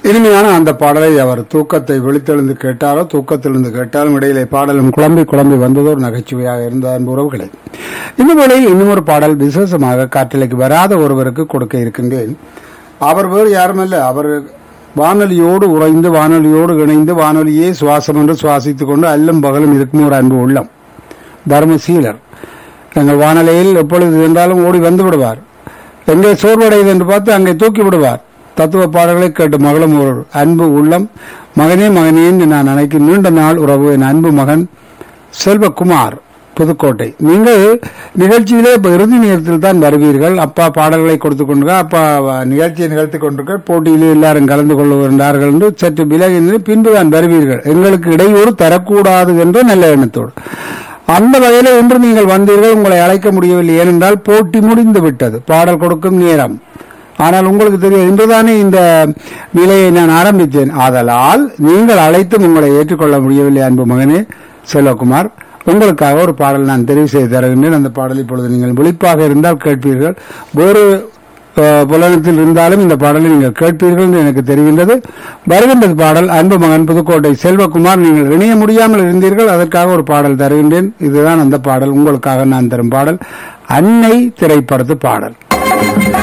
இனிமையான அந்த பாடலை அவர் தூக்கத்தை விழித்தெழுந்து கேட்டாரோ தூக்கத்திலிருந்து கேட்டாலும் இடையிலே பாடலும் குழம்பி குழம்பி வந்ததோ ஒரு நகைச்சுவையாக இருந்த அன்பு உறவுகளே இந்த வேளையில் இன்னும் ஒரு பாடல் விசேஷமாக காற்றலைக்கு வராத ஒருவருக்கு கொடுக்க இருக்கின்றேன் அவர் வேறு யாருமல்ல அவர் வானொலியோடு உறைந்து வானொலியோடு இணைந்து வானொலியே சுவாசம் என்று சுவாசித்துக் கொண்டு அல்லும் பகலும் இருக்கும் ஒரு அன்பு உள்ளம் தர்மசீலர் எங்கள் வானொலியில் எப்பொழுது இருந்தாலும் ஓடி வந்து விடுவார் எங்கே சோர்வடையுது என்று பார்த்து அங்கே தூக்கி விடுவார் தத்துவ பாடல்களை கேட்டு மகளும் ஒரு அன்பு உள்ளம் மகனே மகனே என்று நான் நினைக்கும் நீண்ட நாள் உறவு என் அன்பு மகன் செல்வகுமார் புதுக்கோட்டை நீங்கள் நிகழ்ச்சியிலே இப்ப இறுதி நேரத்தில் தான் வருவீர்கள் அப்பா பாடல்களை கொடுத்து கொண்டிருக்க அப்பா நிகழ்ச்சியை நிகழ்த்தி கொண்டிருக்க போட்டியிலே எல்லாரும் கலந்து கொள்ளுகின்றார்கள் என்று சற்று விலகி நின்று பின்பு தான் வருவீர்கள் எங்களுக்கு இடையூறு தரக்கூடாது என்ற நல்ல எண்ணத்தோடு அந்த வகையில் இன்று நீங்கள் வந்தீர்கள் உங்களை அழைக்க முடியவில்லை ஏனென்றால் போட்டி முடிந்து விட்டது பாடல் கொடுக்கும் நேரம் ஆனால் உங்களுக்கு தெரியும் இன்றுதானே இந்த நிலையை நான் ஆரம்பித்தேன் ஆதலால் நீங்கள் அழைத்தும் உங்களை ஏற்றுக்கொள்ள முடியவில்லை அன்பு மகனே செல்வகுமார் உங்களுக்காக ஒரு பாடல் நான் தெரிவு செய்து தருகின்றேன் அந்த பாடல் இப்பொழுது நீங்கள் விழிப்பாக இருந்தால் கேட்பீர்கள் வேறு அஹ், புலனத்தில் இருந்தாலும் இந்த பாடலை நீங்கள் கேட்பீர்கள் என்று எனக்கு தெரிகின்றது வருகின்றது பாடல் அன்பு மகன் புதுக்கோட்டை செல்வகுமார் நீங்கள் இணைய முடியாமல் இருந்தீர்கள் அதற்காக ஒரு பாடல் தருகின்றேன் இதுதான் அந்த பாடல் உங்களுக்காக நான் தரும் பாடல் அன்னை திரைப்படத்து பாடல்